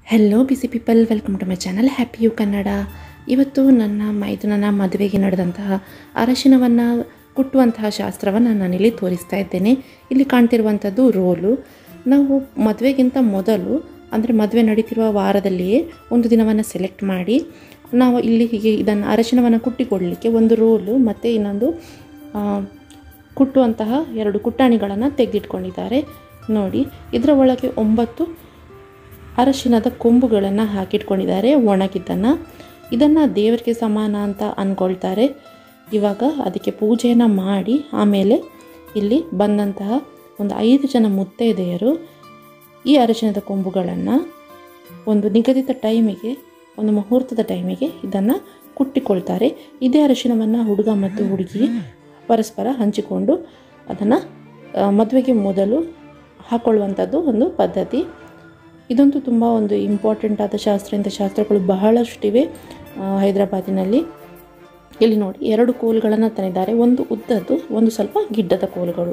hello busy people welcome to my channel happy you Kannada ಇವತ್ತು ನನ್ನ ಮ ಇದು ನನ್ನ ಮದುವೆಗೆ ನಡೆದಂತಹ ಅರಶಿನವನ್ನು ಕುಟ್ಟುವಂತಹ ಶಾಸ್ತ್ರವನ್ನು ನಾನಿಲ್ಲಿ ತೋರಿಸ್ತಾ ಇದ್ದೇನೆ ಇಲ್ಲಿ ಕಾಣ್ತಿರುವಂಥದ್ದು ರೋಲು ನಾವು ಮದುವೆಗಿಂತ ಮೊದಲು ಅಂದರೆ ಮದುವೆ ನಡೀತಿರುವ ವಾರದಲ್ಲಿಯೇ ಒಂದು ದಿನವನ್ನು ಸೆಲೆಕ್ಟ್ ಮಾಡಿ ನಾವು ಇಲ್ಲಿ ಹೀಗೆ ಇದನ್ನು ಅರಶಿನವನ್ನು ಕುಟ್ಟಿಕೊಡಲಿಕ್ಕೆ ಒಂದು ರೋಲು ಮತ್ತು ಇನ್ನೊಂದು ಆ, ಕುಟ್ಟುವಂತಹ ಎರಡು ಕುಟ್ಟಾಣಿಗಳನ್ನು ತೆಗೆದಿಟ್ಕೊಂಡಿದ್ದಾರೆ ನೋಡಿ ಇದರ ಒಳಗೆ ಒಂಬತ್ತು ಅರಶಿನದ ಕೊಂಬುಗಳನ್ನು ಹಾಕಿಟ್ಕೊಂಡಿದ್ದಾರೆ ಒಣಗಿದ್ದನ್ನು ಇದನ್ನು ದೇವರಿಗೆ ಸಮಾನ ಅಂತ ಅಂದ್ಕೊಳ್ತಾರೆ ಇವಾಗ ಅದಕ್ಕೆ ಪೂಜೆಯನ್ನು ಮಾಡಿ ಆಮೇಲೆ ಇಲ್ಲಿ ಬಂದಂತಹ ಒಂದು ಐದು ಜನ ಮುತ್ತೈದೆಯರು ಈ ಅರಶಿನದ ಕೊಂಬುಗಳನ್ನು ಒಂದು ನಿಗದಿತ ಟೈಮಿಗೆ ಒಂದು ಮುಹೂರ್ತದ ಟೈಮಿಗೆ ಇದನ್ನು ಕುಟ್ಟಿಕೊಳ್ತಾರೆ ಇದೇ ಅರಿಶಿನವನ್ನು ಹುಡುಗ ಮತ್ತು ಹುಡುಗಿ ಪರಸ್ಪರ ಹಂಚಿಕೊಂಡು ಅದನ್ನು ಮದುವೆಗೆ ಮೊದಲು ಹಾಕ್ಕೊಳ್ಳುವಂಥದ್ದು ಒಂದು ಪದ್ಧತಿ ಇದಂತೂ ತುಂಬ ಒಂದು ಇಂಪಾರ್ಟೆಂಟ್ ಆದ ಶಾಸ್ತ್ರ ಇಂಥ ಶಾಸ್ತ್ರಗಳು ಬಹಳಷ್ಟಿವೆ ಆ, ಹೈದರಾಬಾದಿನಲ್ಲಿ ಇಲ್ಲಿ ನೋಡಿ ಎರಡು ಕೋಲುಗಳನ್ನು ತಂದಿದ್ದಾರೆ ಒಂದು ಉದ್ದದ್ದು ಒಂದು ಸ್ವಲ್ಪ ಗಿಡ್ಡದ ಕೋಲುಗಳು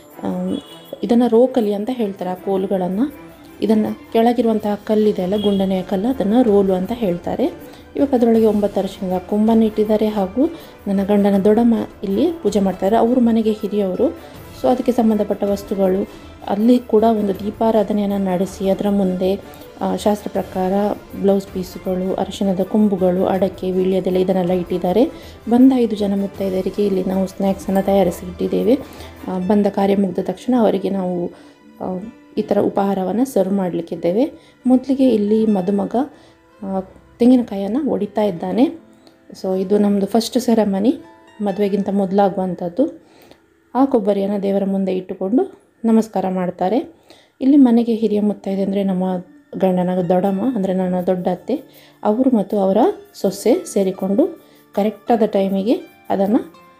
ಇದನ್ನು ರೋಕಲಿ ಅಂತ ಹೇಳ್ತಾರೆ ಆ ಕೋಲುಗಳನ್ನು ಇದನ್ನು ಕೆಳಗಿರುವಂತಹ ಕಲ್ಲಿದೆ ಅಲ್ಲ ಗುಂಡನೆಯ ಕಲ್ಲು ಅದನ್ನು ರೋಲು ಅಂತ ಹೇಳ್ತಾರೆ ಇವಾಗ ಅದರೊಳಗೆ ಒಂಬತ್ತು ಅರಿಶಿಣದ ಕೊಂಬನ್ನು ಇಟ್ಟಿದ್ದಾರೆ ಹಾಗೂ ನನ್ನ ಗಂಡನ ದೊಡ್ಡಮ್ಮ ಇಲ್ಲಿ ಪೂಜೆ ಮಾಡ್ತಾರೆ ಅವ್ರ ಮನೆಗೆ ಹಿರಿಯವರು ಸೊ ಅದಕ್ಕೆ ಸಂಬಂಧಪಟ್ಟ ವಸ್ತುಗಳು ಅಲ್ಲಿ ಕೂಡ ಒಂದು ದೀಪಾರಾಧನೆಯನ್ನು ನಡೆಸಿ ಅದರ ಮುಂದೆ ಆ, ಶಾಸ್ತ್ರ ಪ್ರಕಾರ ಬ್ಲೌಸ್ ಪೀಸುಗಳು ಅರಿಶಿಣದ ಕೊಂಬುಗಳು ಅಡಕೆ ವೀಳ್ಯದೆಲೆ ಇದನ್ನೆಲ್ಲ ಇಟ್ಟಿದ್ದಾರೆ ಬಂದ ಐದು ಜನ ಮುತ್ತೈದರಿಗೆ ಇಲ್ಲಿ ನಾವು ಸ್ನ್ಯಾಕ್ಸನ್ನು ತಯಾರಿಸಿ ಇಟ್ಟಿದ್ದೇವೆ ಆ, ಬಂದ ಕಾರ್ಯ ಮುಗಿದ ತಕ್ಷಣ ಅವರಿಗೆ ನಾವು ಆ, ಈ ಥರ ಉಪಹಾರವನ್ನು ಸರ್ವ್ ಮಾಡಲಿಕ್ಕಿದ್ದೇವೆ ಮೊದಲಿಗೆ ಇಲ್ಲಿ ಮದುಮಗ ಆ, ತೆಂಗಿನಕಾಯನ್ನು ಒಡಿತಾ ಇದ್ದಾನೆ ಸೊ ಇದು ನಮ್ಮದು ಫಸ್ಟ್ ಸೆರೆಮನಿ ಮದುವೆಗಿಂತ ಮೊದಲಾಗುವಂಥದ್ದು ಆ ಕೊಬ್ಬರಿಯನ್ನು ದೇವರ ಮುಂದೆ ಇಟ್ಟುಕೊಂಡು ನಮಸ್ಕಾರ ಮಾಡ್ತಾರೆ ಇಲ್ಲಿ ಮನೆಗೆ ಹಿರಿಯ ಮುತ್ತೈದೆ ಅಂದರೆ ನಮ್ಮ ಗಂಡನ ದೊಡ್ಡಮ್ಮ ಅಂದರೆ ನನ್ನ ದೊಡ್ಡ ಅತ್ತೆ ಅವರು ಮತ್ತು ಅವರ ಸೊಸೆ ಸೇರಿಕೊಂಡು ಕರೆಕ್ಟಾದ ಟೈಮಿಗೆ ಅದನ್ನು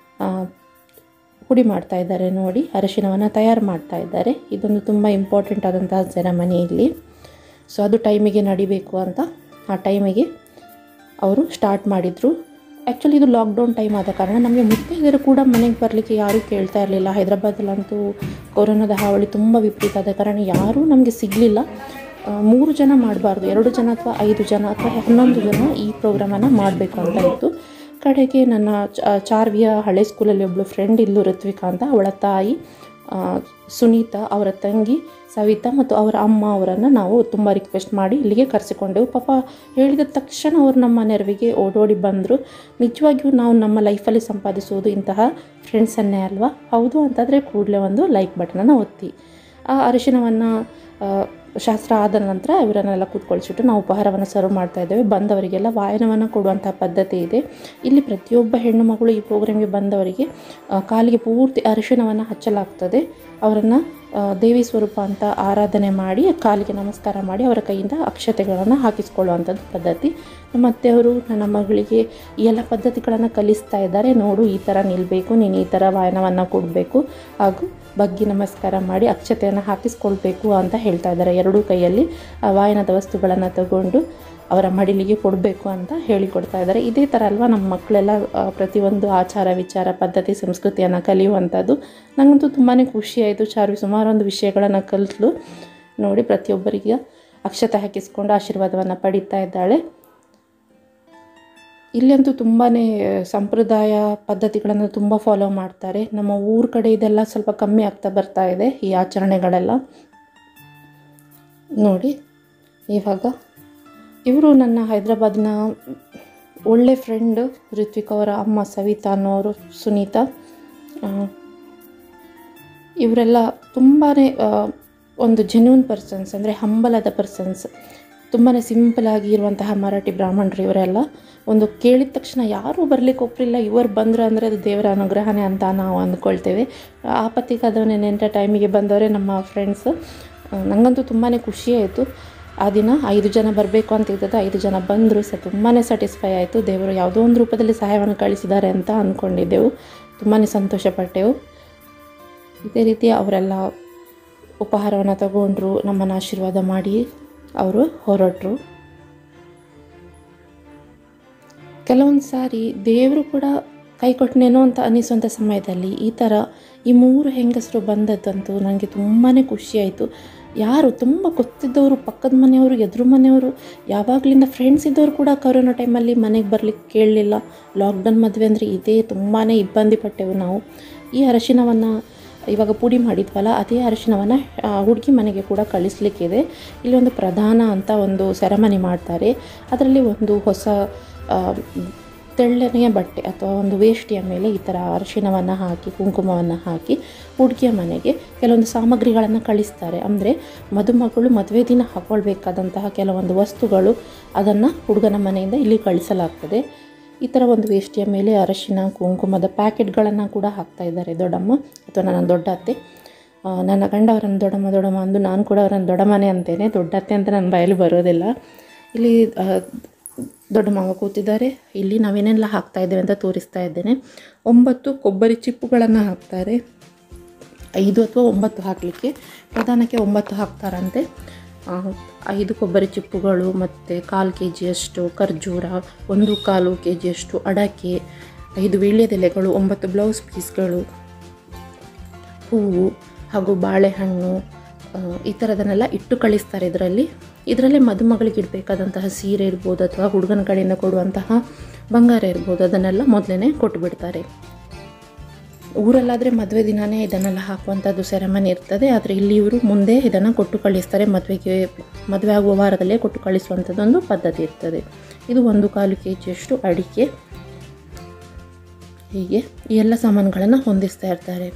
ಪುಡಿ ಮಾಡ್ತಾ ಇದ್ದಾರೆ ನೋಡಿ ಅರಿಶಿನವನ್ನು ತಯಾರು ಮಾಡ್ತಾ ಇದ್ದಾರೆ ಇದೊಂದು ತುಂಬ ಇಂಪಾರ್ಟೆಂಟ್ ಆದಂತಹ ಸೆರೆಮನಿ ಇಲ್ಲಿ ಸೊ ಅದು ಟೈಮಿಗೆ ನಡಿಬೇಕು ಅಂತ ಆ ಟೈಮಿಗೆ ಅವರು ಸ್ಟಾರ್ಟ್ ಮಾಡಿದರು ಆ್ಯಕ್ಚುಲಿ ಇದು ಲಾಕ್ಡೌನ್ ಟೈಮ್ ಆದ ಕಾರಣ ನಮಗೆ ಮುತ್ತೈದೆಯರು ಕೂಡ ಮನೆಗೆ ಬರಲಿಕ್ಕೆ ಯಾರೂ ಕೇಳ್ತಾ ಇರಲಿಲ್ಲ ಹೈದರಾಬಾದಲ್ಲಂತೂ ಕೊರೋನಾದ ಹಾವಳಿ ತುಂಬ ವಿಪರೀತ ಆದ ಕಾರಣ ಯಾರೂ ನಮಗೆ ಸಿಗಲಿಲ್ಲ ಮೂರು ಜನ ಮಾಡಬಾರ್ದು ಎರಡು ಜನ ಅಥವಾ ಐದು ಜನ ಅಥವಾ ಹನ್ನೊಂದು ಜನ ಈ ಪ್ರೋಗ್ರಾಮನ್ನು ಮಾಡಬೇಕು ಅಂತ ಇತ್ತು ಕಡೆಗೆ ನನ್ನ ಚ- ಚಾರ್ವಿಯ ಹಳೆ ಸ್ಕೂಲಲ್ಲಿ ಒಬ್ಬಳು ಫ್ರೆಂಡ್ ಇಲ್ಲೂ ಋತ್ವಿಕಾ ಅಂತ ಅವಳ ತಾಯಿ ಆ, ಸುನೀತಾ ಅವರ ತಂಗಿ ಸವಿತಾ ಮತ್ತು ಅವರ ಅಮ್ಮ ಅವರನ್ನು ನಾವು ತುಂಬ ರಿಕ್ವೆಸ್ಟ್ ಮಾಡಿ ಇಲ್ಲಿಗೆ ಕರೆಸಿಕೊಂಡೆವು ಪಾಪ ಹೇಳಿದ ತಕ್ಷಣ ಅವರು ನಮ್ಮ ನೆರವಿಗೆ ಓಡೋಡಿ ಬಂದರು ನಿಜವಾಗಿಯೂ ನಾವು ನಮ್ಮ ಲೈಫಲ್ಲಿ ಸಂಪಾದಿಸುವುದು ಇಂತಹ ಫ್ರೆಂಡ್ಸನ್ನೇ ಅಲ್ವಾ ಹೌದು ಅಂತಂದರೆ ಕೂಡಲೇ ಒಂದು ಲೈಕ್ ಬಟನನ್ನು ಒತ್ತಿ ಆ ಅರಿಶಿನವನ್ನು ಶಾಸ್ತ್ರ ಆದ ನಂತರ ಇವರನ್ನೆಲ್ಲ ಕೂತ್ಕೊಳ್ಸಿಟ್ಟು ನಾವು ಉಪಹಾರವನ್ನು ಸರ್ವ್ ಮಾಡ್ತಾ ಇದ್ದೇವೆ ಬಂದವರಿಗೆಲ್ಲ ವಾಯನವನ್ನು ಕೊಡುವಂಥ ಪದ್ಧತಿ ಇದೆ ಇಲ್ಲಿ ಪ್ರತಿಯೊಬ್ಬ ಹೆಣ್ಣು ಮಗಳು ಈ ಪ್ರೋಗ್ರಾಮ್ಗೆ ಬಂದವರಿಗೆ ಆ, ಕಾಲಿಗೆ ಪೂರ್ತಿ ಅರಿಶಿನವನ್ನು ಹಚ್ಚಲಾಗ್ತದೆ ಅವರನ್ನು ದೇವಿ ಸ್ವರೂಪ ಅಂತ ಆರಾಧನೆ ಮಾಡಿ ಕಾಲಿಗೆ ನಮಸ್ಕಾರ ಮಾಡಿ ಅವರ ಕೈಯಿಂದ ಅಕ್ಷತೆಗಳನ್ನು ಹಾಕಿಸ್ಕೊಳ್ಳುವಂಥದ್ದು ಪದ್ಧತಿ ನಮ್ಮ ಅತ್ತೆಯವರು ನನ್ನ ಮಗಳಿಗೆ ಈ ಎಲ್ಲ ಪದ್ಧತಿಗಳನ್ನು ಕಲಿಸ್ತಾ ಇದ್ದಾರೆ ನೋಡು ಈ ಥರ ನಿಲ್ಲಬೇಕು ನೀನು ಈ ಥರ ವಾಯನವನ್ನು ಕೊಡಬೇಕು ಹಾಗೂ ಬಗ್ಗಿ ನಮಸ್ಕಾರ ಮಾಡಿ ಅಕ್ಷತೆಯನ್ನು ಹಾಕಿಸ್ಕೊಳ್ಬೇಕು ಅಂತ ಹೇಳ್ತಾ ಇದ್ದಾರೆ ಎರಡೂ ಕೈಯಲ್ಲಿ ಆ ವಾಯನದ ವಸ್ತುಗಳನ್ನು ತಗೊಂಡು ಅವರ ಮಡಿಲಿಗೆ ಕೊಡಬೇಕು ಅಂತ ಹೇಳಿಕೊಡ್ತಾ ಇದ್ದಾರೆ ಇದೇ ಥರ ಅಲ್ವಾ ನಮ್ಮ ಮಕ್ಕಳೆಲ್ಲ ಆ, ಪ್ರತಿಯೊಂದು ಆಚಾರ ವಿಚಾರ ಪದ್ಧತಿ ಸಂಸ್ಕೃತಿಯನ್ನು ಕಲಿಯುವಂಥದ್ದು ನನಗಂತೂ ತುಂಬಾ ಖುಷಿಯಾಯಿತು ಚಾರ್ವಿ ಸುಮಾರು ಒಂದು ವಿಷಯಗಳನ್ನು ಕಲಿತಲು ನೋಡಿ ಪ್ರತಿಯೊಬ್ಬರಿಗೆ ಅಕ್ಷತೆ ಹಾಕಿಸ್ಕೊಂಡು ಆಶೀರ್ವಾದವನ್ನು ಪಡೀತಾ ಇದ್ದಾಳೆ ಇಲ್ಲಂತೂ ತುಂಬಾ ಸಂಪ್ರದಾಯ ಪದ್ಧತಿಗಳನ್ನು ತುಂಬ ಫಾಲೋ ಮಾಡ್ತಾರೆ ನಮ್ಮ ಊರ ಕಡೆ ಇದೆಲ್ಲ ಸ್ವಲ್ಪ ಕಮ್ಮಿ ಆಗ್ತಾ ಬರ್ತಾ ಇದೆ ಈ ಆಚರಣೆಗಳೆಲ್ಲ ನೋಡಿ ಇವಾಗ ಇವರು ನನ್ನ ಹೈದರಾಬಾದಿನ ಒಳ್ಳೆ ಫ್ರೆಂಡ್ ಋತ್ವಿಕ್ ಅವರ ಅಮ್ಮ ಸವಿತಾ ಅನ್ನೋರು ಸುನೀತಾ ಆ, ಇವರೆಲ್ಲ ತುಂಬಾ ಒಂದು ಜೆನ್ಯೂನ್ ಪರ್ಸನ್ಸ್ ಅಂದರೆ ಹಂಬಲದ ಪರ್ಸನ್ಸ್ ತುಂಬಾ ಸಿಂಪಲಾಗಿ ಇರುವಂತಹ ಮರಾಠಿ ಬ್ರಾಹ್ಮಣರು ಇವರೆಲ್ಲ ಒಂದು ಕೇಳಿದ ತಕ್ಷಣ ಯಾರೂ ಬರಲಿಕ್ಕೆ ಒಪ್ಪರಿಲ್ಲ ಇವರು ಬಂದರು ಅಂದರೆ ಅದು ದೇವರ ಅನುಗ್ರಹನೇ ಅಂತ ನಾವು ಅಂದ್ಕೊಳ್ತೇವೆ ಆಪತ್ತಿಗಾದವನೇ ನೆಂಟ ಟೈಮಿಗೆ ಬಂದವರೇ ನಮ್ಮ ಫ್ರೆಂಡ್ಸ್ ನನಗಂತೂ ತುಂಬಾ ಖುಷಿ ಆಯಿತು ಆ ದಿನ ಐದು ಜನ ಬರಬೇಕು ಅಂತ ಇದ್ದದ್ದು ಐದು ಜನ ಬಂದರು ಸಹ ತುಂಬಾ ಸ್ಯಾಟಿಸ್ಫೈ ಆಯಿತು ದೇವರು ಯಾವುದೋ ಒಂದು ರೂಪದಲ್ಲಿ ಸಹಾಯವನ್ನು ಕಳಿಸಿದ್ದಾರೆ ಅಂತ ಅಂದ್ಕೊಂಡಿದ್ದೆವು ತುಂಬಾ ಸಂತೋಷಪಟ್ಟೆವು ಇದೇ ರೀತಿ ಅವರೆಲ್ಲ ಉಪಹಾರವನ್ನು ತಗೊಂಡ್ರು ನಮ್ಮನ್ನು ಆಶೀರ್ವಾದ ಮಾಡಿ ಅವರು ಹೊರಟರು ಕೆಲವೊಂದು ಸಾರಿ ದೇವರು ಕೂಡ ಕೈ ಕೊಟ್ಟನೇನೋ ಅಂತ ಅನಿಸುವಂಥ ಸಮಯದಲ್ಲಿ ಈ ಥರ ಈ ಮೂರು ಹೆಂಗಸರು ಬಂದದ್ದಂತೂ ನನಗೆ ತುಂಬಾ ಖುಷಿಯಾಯಿತು ಯಾರು ತುಂಬ ಗೊತ್ತಿದ್ದವರು ಪಕ್ಕದ ಮನೆಯವರು ಎದುರು ಮನೆಯವರು ಯಾವಾಗಲಿಂದ ಫ್ರೆಂಡ್ಸ್ ಇದ್ದವರು ಕೂಡ ಕೊರೋನಾ ಟೈಮಲ್ಲಿ ಮನೆಗೆ ಬರಲಿಕ್ಕೆ ಕೇಳಲಿಲ್ಲ ಲಾಕ್ಡೌನ್ ಮದುವೆ ಅಂದರೆ ಇದೇ ತುಂಬಾ ಇಬ್ಬಂದಿ ಪಟ್ಟೆವು ನಾವು ಈ ಅರಶಿನವನ್ನು ಇವಾಗ ಪುಡಿ ಮಾಡಿದ್ವಲ್ಲ ಅದೇ ಅರಿಶಿನವನ್ನು ಹುಡುಗಿ ಮನೆಗೆ ಕೂಡ ಕಳಿಸ್ಲಿಕ್ಕಿದೆ ಇಲ್ಲಿ ಒಂದು ಪ್ರಧಾನ ಅಂತ ಒಂದು ಸೆರೆಮನಿ ಮಾಡ್ತಾರೆ ಅದರಲ್ಲಿ ಒಂದು ಹೊಸ ಆ, ತೆಳ್ಳನೆಯ ಬಟ್ಟೆ ಅಥವಾ ಒಂದು ವೇಷ್ಟಿಯ ಮೇಲೆ ಈ ಥರ ಅರಿಶಿನವನ್ನು ಹಾಕಿ ಕುಂಕುಮವನ್ನು ಹಾಕಿ ಹುಡುಗಿಯ ಮನೆಗೆ ಕೆಲವೊಂದು ಸಾಮಗ್ರಿಗಳನ್ನು ಕಳಿಸ್ತಾರೆ ಅಂದರೆ ಮದುಮಗಳು ಮದುವೆ ದಿನ ಹಾಕ್ಕೊಳ್ಬೇಕಾದಂತಹ ಕೆಲವೊಂದು ವಸ್ತುಗಳು ಅದನ್ನು ಹುಡುಗನ ಮನೆಯಿಂದ ಇಲ್ಲಿ ಕಳಿಸಲಾಗ್ತದೆ ಈ ಥರ ಒಂದು ವೇಷ್ಟಿಯ ಮೇಲೆ ಅರಶಿನ ಕುಂಕುಮದ ಪ್ಯಾಕೆಟ್ಗಳನ್ನು ಕೂಡ ಹಾಕ್ತಾ ಇದ್ದಾರೆ ದೊಡ್ಡಮ್ಮ ಅಥವಾ ನನ್ನ ದೊಡ್ಡ ಅತ್ತೆ ಆ, ನನ್ನ ಗಂಡ ಅವರನ್ನು ದೊಡ್ಡಮ್ಮ ದೊಡ್ಡಮ್ಮ ಅಂದು ನಾನು ಕೂಡ ಅವರನ್ನು ದೊಡ್ಡಮ್ಮನೆ ಅಂತೇನೆ ದೊಡ್ಡ ಅತ್ತೆ ಅಂತ ನನ್ನ ಬಾಯಲ್ಲಿ ಬರೋದಿಲ್ಲ ಇಲ್ಲಿ ಆ, ದೊಡ್ಡ ಮಾವ ಕೂತಿದ್ದಾರೆ ಇಲ್ಲಿ ನಾವೇನೆಲ್ಲ ಹಾಕ್ತಾ ಇದ್ದೇವೆ ಅಂತ ತೋರಿಸ್ತಾ ಇದ್ದೇನೆ ಒಂಬತ್ತು ಕೊಬ್ಬರಿ ಚಿಪ್ಪುಗಳನ್ನು ಹಾಕ್ತಾರೆ ಐದು ಅಥವಾ ಒಂಬತ್ತು ಹಾಕಲಿಕ್ಕೆ ಪ್ರಧಾನಕ್ಕೆ ಒಂಬತ್ತು ಹಾಕ್ತಾರಂತೆ ಆ, ಐದು ಕೊಬ್ಬರಿ ಚಿಪ್ಪುಗಳು ಮತ್ತು ಕಾಲು ಕೆ ಜಿಯಷ್ಟು ಖರ್ಜೂರ ಒಂದು ಕಾಲು ಕೆ ಜಿಯಷ್ಟು ಅಡಕೆ ಐದು ವೀಳ್ಯದೆಲೆಗಳು ಒಂಬತ್ತು ಬ್ಲೌಸ್ ಪೀಸ್ಗಳು ಹೂವು ಹಾಗೂ ಬಾಳೆಹಣ್ಣು ಆ, ಈ ಥರದನ್ನೆಲ್ಲ ಇಟ್ಟು ಕಳಿಸ್ತಾರೆ ಇದರಲ್ಲಿ ಇದರಲ್ಲೇ ಮದುಮಗಳಿಗೆ ಇಡಬೇಕಾದಂತಹ ಸೀರೆ ಇರ್ಬೋದು ಅಥವಾ ಹುಡುಗನ ಕಡೆಯಿಂದ ಕೊಡುವಂತಹ ಬಂಗಾರ ಇರ್ಬೋದು ಅದನ್ನೆಲ್ಲ ಮೊದಲೇ ಕೊಟ್ಟುಬಿಡ್ತಾರೆ ಊರಲ್ಲಾದರೆ ಮದುವೆ ದಿನವೇ ಇದನ್ನೆಲ್ಲ ಹಾಕುವಂಥದ್ದು ಸೆರೆಮನಿ ಇರ್ತದೆ ಆದರೆ ಇಲ್ಲಿ ಇವರು ಮುಂದೆ ಇದನ್ನು ಕೊಟ್ಟು ಕಳಿಸ್ತಾರೆ ಮದುವೆಗೆ ಮದುವೆ ಆಗುವ ವಾರದಲ್ಲೇ ಕೊಟ್ಟು ಕಳಿಸುವಂಥದ್ದೊಂದು ಪದ್ಧತಿ ಇರ್ತದೆ ಇದು ಒಂದು ಕಾಲು ಕೆ ಜಿಯಷ್ಟು ಅಡಿಕೆ ಹೀಗೆ ಈ ಎಲ್ಲ ಸಾಮಾನುಗಳನ್ನು ಹೊಂದಿಸ್ತಾ ಇರ್ತಾರೆ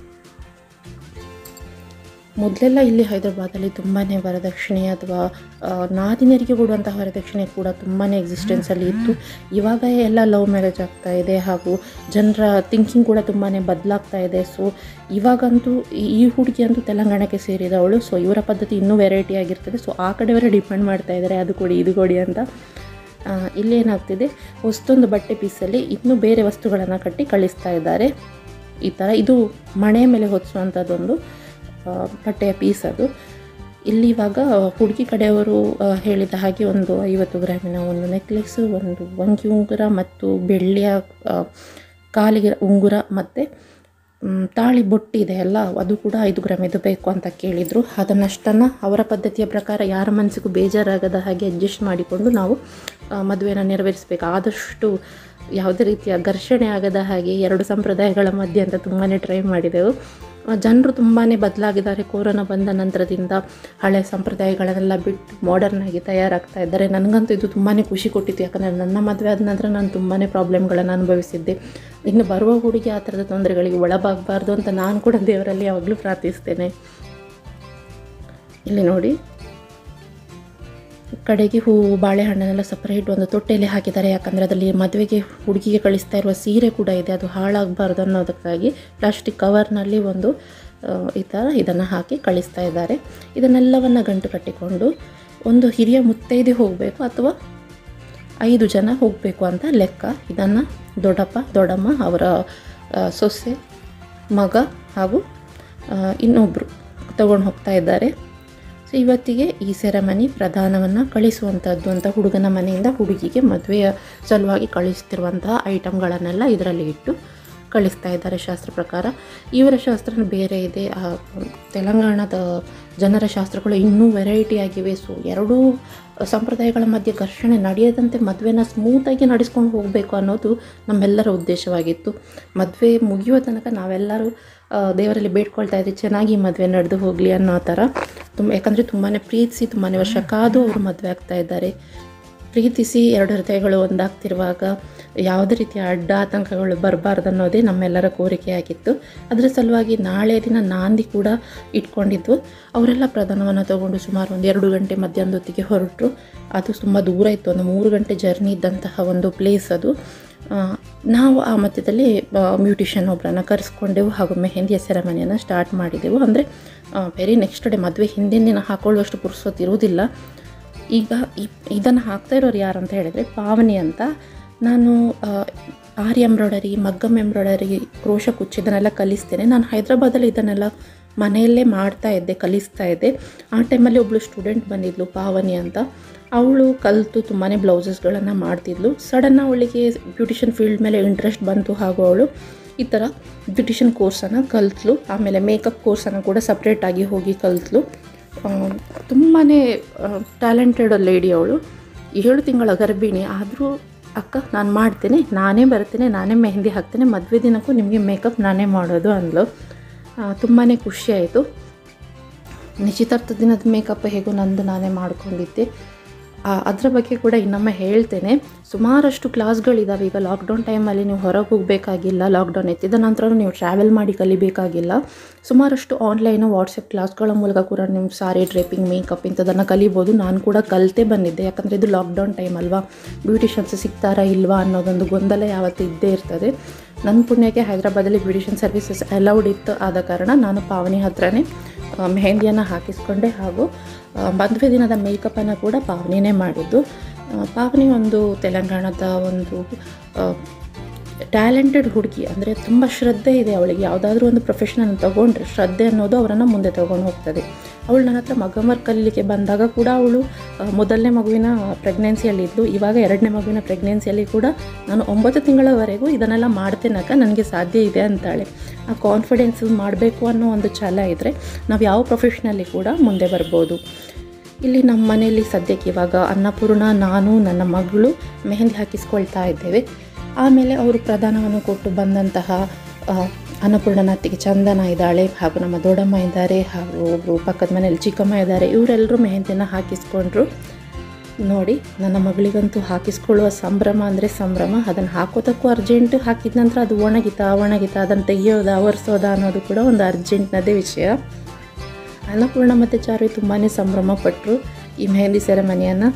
ಮೊದಲೆಲ್ಲ ಇಲ್ಲಿ ಹೈದರಾಬಾದಲ್ಲಿ ತುಂಬಾ ವರದಕ್ಷಿಣೆ ಅಥವಾ ಆ, ನಾದಿನರಿಗೆ ಕೊಡುವಂತಹ ವರದಕ್ಷಿಣೆ ಕೂಡ ತುಂಬಾ ಎಕ್ಸಿಸ್ಟೆನ್ಸಲ್ಲಿ ಇತ್ತು ಇವಾಗ ಎಲ್ಲ ಲವ್ ಮ್ಯಾರೇಜ್ ಆಗ್ತಾ ಇದೆ ಹಾಗೂ ಜನರ ಥಿಂಕಿಂಗ್ ಕೂಡ ತುಂಬಾ ಬದಲಾಗ್ತಾ ಇದೆ ಸೊ ಇವಾಗಂತೂ ಈ- ಈ ಹುಡುಗಿ ಅಂತೂ ತೆಲಂಗಾಣಕ್ಕೆ ಸೇರಿದವಳು ಸೊ ಇವರ ಪದ್ಧತಿ ಇನ್ನೂ ವೆರೈಟಿ ಆಗಿರ್ತದೆ ಸೊ ಆ ಕಡೆಯವರೇ ಡಿಪೆಂಡ್ ಮಾಡ್ತಾ ಇದ್ದಾರೆ ಅದು ಕೊಡಿ ಇದು ಕೊಡಿ ಅಂತ ಆ, ಇಲ್ಲೇನಾಗ್ತಿದೆ ಹೊಸ್ತೊಂದು ಬಟ್ಟೆ ಪೀಸಲ್ಲಿ ಇನ್ನೂ ಬೇರೆ ವಸ್ತುಗಳನ್ನು ಕಟ್ಟಿ ಕಳಿಸ್ತಾ ಇದ್ದಾರೆ ಈ ಥರ ಇದು ಮಣೆ ಮೇಲೆ ಹೊದಿಸುವಂಥದ್ದೊಂದು ಆ, ಬಟ್ಟೆಯ ಪೀಸ್ ಅದು ಇಲ್ಲಿ ಇವಾಗ ಹುಡುಗಿ ಕಡೆಯವರು ಆ, ಹೇಳಿದ ಹಾಗೆ ಒಂದು ಐವತ್ತು ಗ್ರಾಮಿನ ಒಂದು ನೆಕ್ಲೆಸ್ಸು ಒಂದು ವಂಗಿ ಉಂಗುರ ಮತ್ತು ಬೆಳ್ಳಿಯ ಆ, ಕಾಲಿಗೆ ಉಂಗುರ ಮತ್ತು ಮ್, ತಾಳಿ ಬೊಟ್ಟಿದೆ ಅಲ್ಲ ಅದು ಕೂಡ ಐದು ಗ್ರಾಮ್ ಇದು ಬೇಕು ಅಂತ ಕೇಳಿದರು ಅದನ್ನಷ್ಟನ್ನು ಅವರ ಪದ್ಧತಿಯ ಪ್ರಕಾರ ಯಾರ ಮನಸ್ಸಿಗೂ ಬೇಜಾರಾಗದ ಹಾಗೆ ಅಡ್ಜಸ್ಟ್ ಮಾಡಿಕೊಂಡು ನಾವು ಮದುವೆನ ನೆರವೇರಿಸಬೇಕು ಆದಷ್ಟು ಯಾವುದೇ ರೀತಿಯ ಘರ್ಷಣೆ ಆಗದ ಹಾಗೆ ಎರಡು ಸಂಪ್ರದಾಯಗಳ ಮಧ್ಯೆ ಅಂತ ತುಂಬಾ ಟ್ರೈ ಮಾಡಿದೆವು ಜನರು ತುಂಬಾ ಬದಲಾಗಿದ್ದಾರೆ ಕೊರೋನಾ ಬಂದ ನಂತರದಿಂದ ಹಳೆ ಸಂಪ್ರದಾಯಗಳನ್ನೆಲ್ಲ ಬಿಟ್ಟು ಮಾಡರ್ನ್ ಆಗಿ ತಯಾರಾಗ್ತಾ ಇದ್ದಾರೆ ನನಗಂತೂ ಇದು ತುಂಬಾ ಖುಷಿ ಕೊಟ್ಟಿತ್ತು ಯಾಕಂದರೆ ನನ್ನ ಮದುವೆ ಆದ ನಂತರ ನಾನು ತುಂಬಾ ಪ್ರಾಬ್ಲಮ್ಗಳನ್ನು ಅನುಭವಿಸಿದ್ದೆ ಇನ್ನು ಬರುವ ಹುಡುಗಿ ಆ ಥರದ ತೊಂದರೆಗಳಿಗೆ ಒಳಗಾಗಬಾರ್ದು ಅಂತ ನಾನು ಕೂಡ ದೇವರಲ್ಲಿ ಯಾವಾಗಲೂ ಪ್ರಾರ್ಥಿಸ್ತೇನೆ ಇಲ್ಲಿ ನೋಡಿ ಕಡೆಗೆ ಹೂವು ಬಾಳೆಹಣ್ಣನ್ನೆಲ್ಲ ಸಪ್ರೇಟ್ ಒಂದು ತೊಟ್ಟೆಯಲ್ಲಿ ಹಾಕಿದ್ದಾರೆ ಯಾಕಂದರೆ ಅದರಲ್ಲಿ ಮದುವೆಗೆ ಹುಡುಗಿಗೆ ಕಳಿಸ್ತಾ ಇರುವ ಸೀರೆ ಕೂಡ ಇದೆ ಅದು ಹಾಳಾಗಬಾರ್ದು ಅನ್ನೋದಕ್ಕಾಗಿ ಪ್ಲಾಸ್ಟಿಕ್ ಕವರ್ನಲ್ಲಿ ಒಂದು ಆ, ಈ ಥರ ಇದನ್ನು ಹಾಕಿ ಕಳಿಸ್ತಾ ಇದ್ದಾರೆ ಇದನ್ನೆಲ್ಲವನ್ನು ಗಂಟು ಕಟ್ಟಿಕೊಂಡು ಒಂದು ಹಿರಿಯ ಮುತ್ತೈದೆ ಹೋಗಬೇಕು ಅಥವಾ ಐದು ಜನ ಹೋಗಬೇಕು ಅಂತ ಲೆಕ್ಕ ಇದನ್ನು ದೊಡ್ಡಪ್ಪ ದೊಡ್ಡಮ್ಮ ಅವರ ಆ, ಸೊಸೆ ಮಗ ಹಾಗೂ ಇನ್ನೊಬ್ಬರು ತಗೊಂಡು ಹೋಗ್ತಾ ಇದ್ದಾರೆ ಸೊ ಇವತ್ತಿಗೆ ಈ ಸೆರೆಮನಿ ಪ್ರಧಾನವನ್ನು ಕಳಿಸುವಂಥದ್ದು ಅಂತ ಹುಡುಗನ ಮನೆಯಿಂದ ಹುಡುಗಿಗೆ ಮದುವೆಯ ಸಲುವಾಗಿ ಕಳಿಸ್ತಿರುವಂತಹ ಐಟಮ್ಗಳನ್ನೆಲ್ಲ ಇದರಲ್ಲಿ ಇಟ್ಟು ಕಳಿಸ್ತಾ ಇದ್ದಾರೆ ಶಾಸ್ತ್ರ ಪ್ರಕಾರ ಇವರ ಶಾಸ್ತ್ರ ಬೇರೆ ಇದೆ ಆ, ತೆಲಂಗಾಣದ ಜನರ ಶಾಸ್ತ್ರಗಳು ಇನ್ನೂ ವೆರೈಟಿ ಆಗಿವೆ ಸೊ ಎರಡೂ ಸಂಪ್ರದಾಯಗಳ ಮಧ್ಯೆ ಘರ್ಷಣೆ ನಡೆಯದಂತೆ ಮದುವೆನ ಸ್ಮೂತಾಗಿ ನಡೆಸ್ಕೊಂಡು ಹೋಗಬೇಕು ಅನ್ನೋದು ನಮ್ಮೆಲ್ಲರ ಉದ್ದೇಶವಾಗಿತ್ತು ಮದುವೆ ಮುಗಿಯುವ ತನಕ ನಾವೆಲ್ಲರೂ ಆ, ದೇವರಲ್ಲಿ ಬೇಡ್ಕೊಳ್ತಾ ಇದ್ವಿ ಚೆನ್ನಾಗಿ ಮದುವೆ ನಡೆದು ಹೋಗಲಿ ಅನ್ನೋ ಥರ ತುಂಬ ಯಾಕಂದರೆ ತುಂಬಾ ಪ್ರೀತಿಸಿ ತುಂಬಾ ವರ್ಷ ಕಾದು ಅವರು ಮದುವೆ ಆಗ್ತಾ ಇದ್ದಾರೆ ಪ್ರೀತಿಸಿ ಎರಡು ಹೃದಯಗಳು ಒಂದಾಗ್ತಿರುವಾಗ ಯಾವುದೇ ರೀತಿಯ ಅಡ್ಡ ಆತಂಕಗಳು ಬರಬಾರ್ದು ಅನ್ನೋದೇ ನಮ್ಮೆಲ್ಲರ ಕೋರಿಕೆಯಾಗಿತ್ತು ಅದರ ಸಲುವಾಗಿ ನಾಳೆ ದಿನ ನಾಂದಿ ಕೂಡ ಇಟ್ಕೊಂಡಿದ್ದು ಅವರೆಲ್ಲ ಪ್ರಧಾನವನ್ನು ತಗೊಂಡು ಸುಮಾರು ಒಂದು ಎರಡು ಗಂಟೆ ಮಧ್ಯಾಹ್ನದ ಹೊತ್ತಿಗೆ ಹೊರಟರು ಅದು ತುಂಬ ದೂರ ಇತ್ತು ಒಂದು ಮೂರು ಗಂಟೆ ಜರ್ನಿ ಇದ್ದಂತಹ ಒಂದು ಪ್ಲೇಸ್ ಅದು ಆ, ನಾವು ಆ ಮಧ್ಯದಲ್ಲಿ ಬ್ಯೂಟಿಷಿಯನ್ ಒಬ್ಬರನ್ನು ಕರೆಸ್ಕೊಂಡೆವು ಹಾಗೂ ಮೆಹಂದಿಯ ಸೆರೆಮನಿಯನ್ನು ಸ್ಟಾರ್ಟ್ ಮಾಡಿದೆವು ಅಂದರೆ ವೆರಿ ನೆಕ್ಸ್ಟ್ ಡೇ ಮದುವೆ ಹಿಂದಿನ ದಿನ ಹಾಕೊಳ್ಳುವಷ್ಟು ಪುರ್ಸೊತ್ತು ಇರುವುದಿಲ್ಲ ಈಗ ಇದನ್ನು ಹಾಕ್ತಾ ಇರೋರು ಯಾರು ಅಂತ ಹೇಳಿದರೆ ಪಾವನಿ ಅಂತ ನಾನು ಆ, ಆರಿ ಎಂಬ್ರಾಯ್ಡರಿ ಮಗ್ಗಮ್ ಎಂಬ್ರಾಯ್ಡರಿ ಕ್ರೋಶ ಕುಚ್ಚು ಇದನ್ನೆಲ್ಲ ಕಲಿಸ್ತೇನೆ ನಾನು ಹೈದ್ರಾಬಾದಲ್ಲಿ ಇದನ್ನೆಲ್ಲ ಮನೆಯಲ್ಲೇ ಮಾಡ್ತಾ ಇದ್ದೆ ಕಲಿಸ್ತಾ ಇದ್ದೆ ಆ ಟೈಮಲ್ಲಿ ಒಬ್ಬಳು ಸ್ಟೂಡೆಂಟ್ ಬಂದಿದ್ಲು ಪಾವನಿ ಅಂತ ಅವಳು ಕಲಿತು ತುಂಬಾ ಬ್ಲೌಸಸ್ಗಳನ್ನು ಮಾಡ್ತಿದ್ಲು ಸಡನ್ನ ಅವಳಿಗೆ ಬ್ಯೂಟಿಷಿಯನ್ ಫೀಲ್ಡ್ ಮೇಲೆ ಇಂಟ್ರೆಸ್ಟ್ ಬಂತು ಹಾಗೂ ಅವಳು ಈ ಥರ ಬ್ಯೂಟಿಷಿಯನ್ ಕೋರ್ಸನ್ನು ಕಲಿತ್ಲು ಆಮೇಲೆ ಮೇಕಪ್ ಕೋರ್ಸನ್ನು ಕೂಡ ಸಪ್ರೇಟಾಗಿ ಹೋಗಿ ಕಲಿತ್ಲು ತುಂಬಾ ಟ್ಯಾಲೆಂಟೆಡ್ ಲೇಡಿ ಅವಳು ಏಳು ತಿಂಗಳ ಗರ್ಭಿಣಿ ಆದರೂ ಅಕ್ಕ ನಾನು ಮಾಡ್ತೇನೆ ನಾನೇ ಬರ್ತೇನೆ ನಾನೇ ಮೆಹಂದಿ ಹಾಕ್ತೇನೆ ಮದುವೆ ದಿನಕ್ಕೂ ನಿಮಗೆ ಮೇಕಪ್ ನಾನೇ ಮಾಡೋದು ಅಂದ್ಲು ತುಂಬಾ ಖುಷಿಯಾಯಿತು ನಿಶ್ಚಿತಾರ್ಥ ದಿನದ ಮೇಕಪ್ ಹೇಗೂ ನಂದು ನಾನೇ ಮಾಡ್ಕೊಂಡಿದ್ದೆ ಅದರ ಬಗ್ಗೆ ಕೂಡ ಇನ್ನೊಮ್ಮೆ ಹೇಳ್ತೇನೆ ಸುಮಾರಷ್ಟು ಕ್ಲಾಸ್ಗಳಿದ್ದಾವೆ ಈಗ ಲಾಕ್ಡೌನ್ ಟೈಮಲ್ಲಿ ನೀವು ಹೊರಗೆ ಹೋಗಬೇಕಾಗಿಲ್ಲ ಲಾಕ್ಡೌನ್ ಎತ್ತಿದ ನಂತರ ನೀವು ಟ್ರಾವೆಲ್ ಮಾಡಿ ಕಲಿಬೇಕಾಗಿಲ್ಲ ಸುಮಾರಷ್ಟು ಆನ್ಲೈನು ವಾಟ್ಸಪ್ ಕ್ಲಾಸ್ಗಳ ಮೂಲಕ ಕೂಡ ನೀವು ಸಾರಿ ಡ್ರೇಪಿಂಗ್ ಮೇಕಪ್ ಇಂಥದನ್ನು ಕಲಿಬೋದು ನಾನು ಕೂಡ ಕಲಿತೇ ಬಂದಿದ್ದೆ ಯಾಕಂದರೆ ಇದು ಲಾಕ್ಡೌನ್ ಟೈಮ್ ಅಲ್ವಾ ಬ್ಯೂಟಿಷಿಯನ್ಸ್ ಸಿಗ್ತಾರಾ ಇಲ್ವಾ ಅನ್ನೋದೊಂದು ಗೊಂದಲ ಯಾವತ್ತೂ ಇದ್ದೇ ಇರ್ತದೆ ನನ್ನ ಪುಣ್ಯಕ್ಕೆ ಹೈದರಾಬಾದಲ್ಲಿ ಬ್ಯೂಟಿಷಿಯನ್ ಸರ್ವಿಸಸ್ ಅಲೌಡ್ ಇತ್ತು ಆದ ಕಾರಣ ನಾನು ಪಾವನಿ ಹತ್ರನೇ ಮೆಹಂದಿಯನ್ನು ಹಾಕಿಸ್ಕೊಂಡೆ ಹಾಗೂ ಮದುವೆ ದಿನದ ಮೇಕಪ್ಪನ್ನು ಕೂಡ ಪಾವನಿನೇ ಮಾಡಿದ್ದು ಪಾವನಿ ಒಂದು ತೆಲಂಗಾಣದ ಒಂದು ಟ್ಯಾಲೆಂಟೆಡ್ ಹುಡುಗಿ ಅಂದರೆ ತುಂಬ ಶ್ರದ್ಧೆ ಇದೆ ಅವಳಿಗೆ ಯಾವುದಾದ್ರೂ ಒಂದು ಪ್ರೊಫೆಷನಲ್ ತೊಗೊಂಡ್ರೆ ಶ್ರದ್ಧೆ ಅನ್ನೋದು ಅವರನ್ನು ಮುಂದೆ ತೊಗೊಂಡು ಹೋಗ್ತದೆ ಅವಳು ನನ್ನ ಹತ್ರ ಮಗಮರ್ ಕಲೀಲಿಕ್ಕೆ ಬಂದಾಗ ಕೂಡ ಅವಳು ಮೊದಲನೇ ಮಗುವಿನ ಪ್ರೆಗ್ನೆನ್ಸಿಯಲ್ಲಿದ್ದು ಇವಾಗ ಎರಡನೇ ಮಗುವಿನ ಪ್ರೆಗ್ನೆನ್ಸಿಯಲ್ಲಿ ಕೂಡ ನಾನು ಒಂಬತ್ತು ತಿಂಗಳವರೆಗೂ ಇದನ್ನೆಲ್ಲ ಮಾಡ್ತೇನಕ್ಕ ನನಗೆ ಸಾಧ್ಯ ಇದೆ ಅಂತಾಳೆ ಆ ಕಾನ್ಫಿಡೆನ್ಸ್ ಮಾಡಬೇಕು ಅನ್ನೋ ಒಂದು ಛಲ ಇದ್ದರೆ ನಾವು ಯಾವ ಪ್ರೊಫೆಷ್ನಲ್ಲಿ ಕೂಡ ಮುಂದೆ ಬರ್ಬೋದು ಇಲ್ಲಿ ನಮ್ಮ ಮನೆಯಲ್ಲಿ ಸದ್ಯಕ್ಕೆ ಇವಾಗ ಅನ್ನಪೂರ್ಣ ನಾನು ನನ್ನ ಮಗಳು ಮೆಹಂದಿ ಹಾಕಿಸ್ಕೊಳ್ತಾ ಇದ್ದೇವೆ ಆಮೇಲೆ ಅವರು ಪ್ರಧಾನವನ್ನು ಕೊಟ್ಟು ಬಂದಂತಹ ಅನ್ನಪೂರ್ಣನ ಅತ್ತಿಗೆ ಚಂದನ ಇದ್ದಾಳೆ ಹಾಗೂ ನಮ್ಮ ದೊಡ್ಡಮ್ಮ ಇದ್ದಾರೆ ಹಾಗೂ ಒಬ್ಬರು ಪಕ್ಕದ ಮನೆಯಲ್ಲಿ ಚಿಕ್ಕಮ್ಮ ಇದ್ದಾರೆ ಇವರೆಲ್ಲರೂ ಮೆಹಂದಿನ ಹಾಕಿಸ್ಕೊಂಡ್ರು ನೋಡಿ ನನ್ನ ಮಗಳಿಗಂತೂ ಹಾಕಿಸ್ಕೊಳ್ಳುವ ಸಂಭ್ರಮ ಅಂದರೆ ಸಂಭ್ರಮ ಅದನ್ನು ಹಾಕೋದಕ್ಕೂ ಅರ್ಜೆಂಟ್ ಹಾಕಿದ ನಂತರ ಅದು ಒಣಗಿತಾ ಒಣಗಿತಾ ಅದನ್ನು ತೆಗಿಯೋದ ಒರೆಸೋದ ಅನ್ನೋದು ಕೂಡ ಒಂದು ಅರ್ಜೆಂಟ್ನದೇ ವಿಷಯ ಅನ್ನಪೂರ್ಣ ಮತ್ತು ಚಾರು ತುಂಬಾ ಸಂಭ್ರಮ ಪಟ್ಟರು ಈ ಮೆಹಂದಿ ಸೆರೆಮನಿಯನ್ನು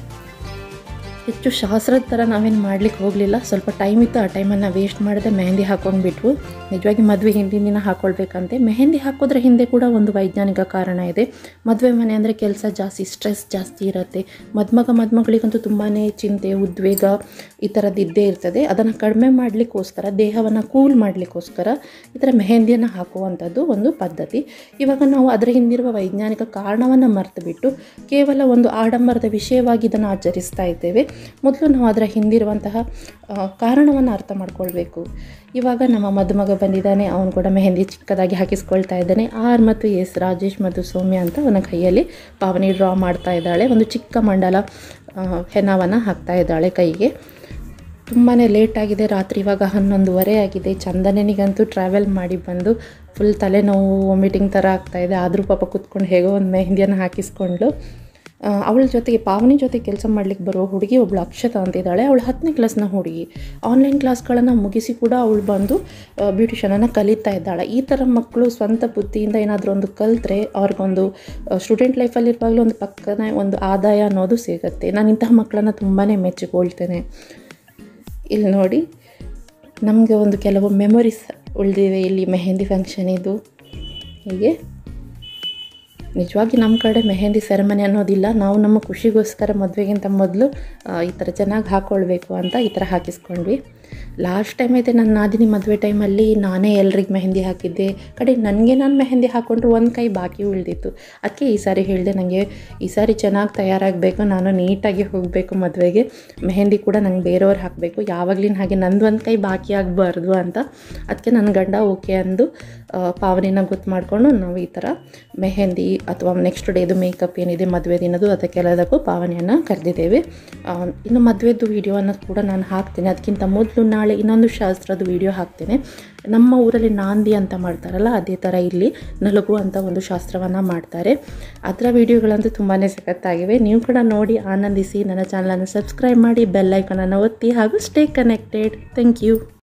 ಹೆಚ್ಚು ಶಾಸ್ತ್ರದ ಥರ ನಾವೇನು ಮಾಡ್ಲಿಕ್ಕೆ ಹೋಗಲಿಲ್ಲ ಸ್ವಲ್ಪ ಟೈಮ್ ಇತ್ತು ಆ ಟೈಮನ್ನು ವೇಸ್ಟ್ ಮಾಡದೆ ಮೆಹಂದಿ ಹಾಕೊಂಡ್ಬಿಟ್ವು ನಿಜವಾಗಿ ಮದುವೆ ಹಿಂದಿನ ದಿನ ಹಾಕ್ಕೊಳ್ಬೇಕಂತೆ ಮೆಹಂದಿ ಹಾಕೋದ್ರ ಹಿಂದೆ ಕೂಡ ಒಂದು ವೈಜ್ಞಾನಿಕ ಕಾರಣ ಇದೆ ಮದುವೆ ಮನೆ ಅಂದರೆ ಕೆಲಸ ಜಾಸ್ತಿ ಸ್ಟ್ರೆಸ್ ಜಾಸ್ತಿ ಇರುತ್ತೆ ಮದುಮಗ ಮದುಮಗಳಿಗಂತೂ ತುಂಬಾ ಚಿಂತೆ ಉದ್ವೇಗ ಈ ಥರದ್ದು ಇದ್ದೇ ಇರ್ತದೆ ಅದನ್ನು ಕಡಿಮೆ ಮಾಡಲಿಕ್ಕೋಸ್ಕರ ದೇಹವನ್ನು ಕೂಲ್ ಮಾಡಲಿಕ್ಕೋಸ್ಕರ ಈ ಥರ ಮೆಹಂದಿಯನ್ನು ಹಾಕುವಂಥದ್ದು ಒಂದು ಪದ್ಧತಿ ಇವಾಗ ನಾವು ಅದರ ಹಿಂದಿರುವ ವೈಜ್ಞಾನಿಕ ಕಾರಣವನ್ನು ಮರೆತು ಬಿಟ್ಟು ಕೇವಲ ಒಂದು ಆಡಂಬರದ ವಿಷಯವಾಗಿ ಇದನ್ನು ಆಚರಿಸ್ತಾ ಇದ್ದೇವೆ ಮೊದಲು ನಾವು ಅದರ ಹಿಂದಿರುವಂತಹ ಕಾರಣವನ್ನು ಅರ್ಥ ಮಾಡ್ಕೊಳ್ಬೇಕು ಇವಾಗ ನಮ್ಮ ಮದುಮಗ ಬಂದಿದ್ದಾನೆ ಅವನು ಕೂಡ ಮೆಹಂದಿ ಚಿಕ್ಕದಾಗಿ ಹಾಕಿಸ್ಕೊಳ್ತಾ ಇದ್ದಾನೆ ಆರ್ ಮತ್ತು ಎಸ್ ರಾಜೇಶ್ ಮತ್ತು ಸೌಮ್ಯ ಅಂತ ಅವನ ಕೈಯಲ್ಲಿ ಪಾವನಿ ಡ್ರಾ ಮಾಡ್ತಾ ಇದ್ದಾಳೆ ಒಂದು ಚಿಕ್ಕ ಮಂಡಲ ಹೆಣವನ್ನು ಹಾಕ್ತಾ ಇದ್ದಾಳೆ ಕೈಗೆ ತುಂಬಾ ಲೇಟ್ ಆಗಿದೆ ರಾತ್ರಿ ಇವಾಗ ಹನ್ನೊಂದುವರೆ ಆಗಿದೆ ಚಂದನನಿಗಂತೂ ಟ್ರಾವೆಲ್ ಮಾಡಿ ಬಂದು ಫುಲ್ ತಲೆನೋವು ವಾಮಿಟಿಂಗ್ ಥರ ಆಗ್ತಾಯಿದೆ ಆದರೂ ಪಾಪ ಕೂತ್ಕೊಂಡು ಹೇಗೋ ಒಂದು ಮೆಹಂದಿಯನ್ನು ಹಾಕಿಸ್ಕೊಂಡ್ಳು ಅವಳ ಜೊತೆಗೆ ಪಾವನಿ ಜೊತೆ ಕೆಲಸ ಮಾಡ್ಲಿಕ್ಕೆ ಬರೋ ಹುಡುಗಿ ಒಬ್ಳು ಅಕ್ಷತ ಅಂತಿದ್ದಾಳೆ ಅವಳು ಹತ್ತನೇ ಕ್ಲಾಸ್ನ ಹುಡುಗಿ ಆನ್ಲೈನ್ ಕ್ಲಾಸ್ಗಳನ್ನು ಮುಗಿಸಿ ಕೂಡ ಅವಳು ಬಂದು ಬ್ಯೂಟಿಷನನ್ನು ಕಲಿತಾ ಇದ್ದಾಳೆ ಈ ಥರ ಮಕ್ಕಳು ಸ್ವಂತ ಬುದ್ಧಿಯಿಂದ ಏನಾದರೂ ಒಂದು ಕಲಿತ್ರೆ ಅವ್ರಿಗೊಂದು ಸ್ಟೂಡೆಂಟ್ ಲೈಫಲ್ಲಿರುವಾಗಲೂ ಒಂದು ಪಕ್ಕನ ಒಂದು ಆದಾಯ ಅನ್ನೋದು ಸಿಗುತ್ತೆ ನಾನು ಇಂತಹ ಮಕ್ಕಳನ್ನು ತುಂಬಾ ಮೆಚ್ಚಿಕೊಳ್ತೇನೆ ಇಲ್ಲಿ ನೋಡಿ ನಮಗೆ ಒಂದು ಕೆಲವು ಮೆಮೊರೀಸ್ ಉಳಿದಿವೆ ಇಲ್ಲಿ ಮೆಹಂದಿ ಫಂಕ್ಷನ್ ಇದು ಹೀಗೆ ನಿಜವಾಗಿ ನಮ್ಮ ಕಡೆ ಮೆಹಂದಿ ಸೆರೆಮನಿ ಅನ್ನೋದಿಲ್ಲ ನಾವು ನಮ್ಮ ಖುಷಿಗೋಸ್ಕರ ಮದುವೆಗಿಂತ ಮೊದಲು ಈ ಥರ ಚೆನ್ನಾಗಿ ಹಾಕ್ಕೊಳ್ಬೇಕು ಅಂತ ಈ ಥರ ಹಾಕಿಸ್ಕೊಂಡ್ವಿ ಲಾಸ್ಟ್ ಟೈಮ್ అయితే ನನ್ನ ನಾದಿನಿ ಮದುವೆ ಟೈಮಲ್ಲಿ ನಾನೇ ಎಲ್ರಿಗೆ ಮೆಹಂದಿ ಹಾಕಿದ್ದೆ ಕಡೆ ನನಗೆ ನಾನು ಮೆಹಂದಿ ಹಾಕ್ಕೊಂಡ್ರು ಒಂದು ಕೈ ಬಾಕಿ ಉಳಿದಿತ್ತು ಅದಕ್ಕೆ ಈ ಸಾರಿ ಹೇಳಿದೆ ನನಗೆ ಈ ಸಾರಿ ಚೆನ್ನಾಗಿ ತಯಾರಾಗಬೇಕು ನಾನು ನೀಟಾಗಿ ಹೋಗಬೇಕು ಮದುವೆಗೆ ಮೆಹಂದಿ ಕೂಡ ನಂಗೆ ಬೇರೆಯವ್ರು ಹಾಕಬೇಕು ಯಾವಾಗಲಿನ ಹಾಗೆ ನಂದು ಒಂದು ಕೈ ಬಾಕಿ ಆಗಬಾರ್ದು ಅಂತ ಅದಕ್ಕೆ ನನ್ನ ಗಂಡ ಓಕೆ ಅಂದು ಪಾವನಿನ ಗೊತ್ತು ಮಾಡಿಕೊಂಡು ನಾವು ಈ ಥರ ಮೆಹಂದಿ ಅಥವಾ ನೆಕ್ಸ್ಟ್ ಡೇದು ಮೇಕಪ್ ಏನಿದೆ ಮದುವೆ ದಿನದು ಅದಕ್ಕೆಲ್ಲದಕ್ಕೂ ಪಾವನಿಯನ್ನು ಕರೆದಿದ್ದೇವೆ ಇನ್ನು ಮದುವೆದು ವೀಡಿಯೋವನ್ನು ಕೂಡ ನಾನು ಹಾಕ್ತೇನೆ ಅದಕ್ಕಿಂತ ಮೊದಲು ನಾಳೆ ಇನ್ನೊಂದು ಶಾಸ್ತ್ರದ ವೀಡಿಯೋ ಹಾಕ್ತೇನೆ ನಮ್ಮ ಊರಲ್ಲಿ ನಾಂದಿ ಅಂತ ಮಾಡ್ತಾರಲ್ಲ ಅದೇ ಥರ ಇಲ್ಲಿ ನಲಗು ಅಂತ ಒಂದು ಶಾಸ್ತ್ರವನ್ನು ಮಾಡ್ತಾರೆ ಅದರ ವೀಡಿಯೋಗಳಂತೂ ತುಂಬಾ ಸಖತ್ತಾಗಿವೆ ನೀವು ಕೂಡ ನೋಡಿ ಆನಂದಿಸಿ ನನ್ನ ಚಾನಲನ್ನು ಸಬ್ಸ್ಕ್ರೈಬ್ ಮಾಡಿ ಬೆಲ್ ಐಕನನ್ನು ಒತ್ತಿ ಹಾಗೂ ಸ್ಟೇ ಕನೆಕ್ಟೆಡ್ ಥ್ಯಾಂಕ್ ಯು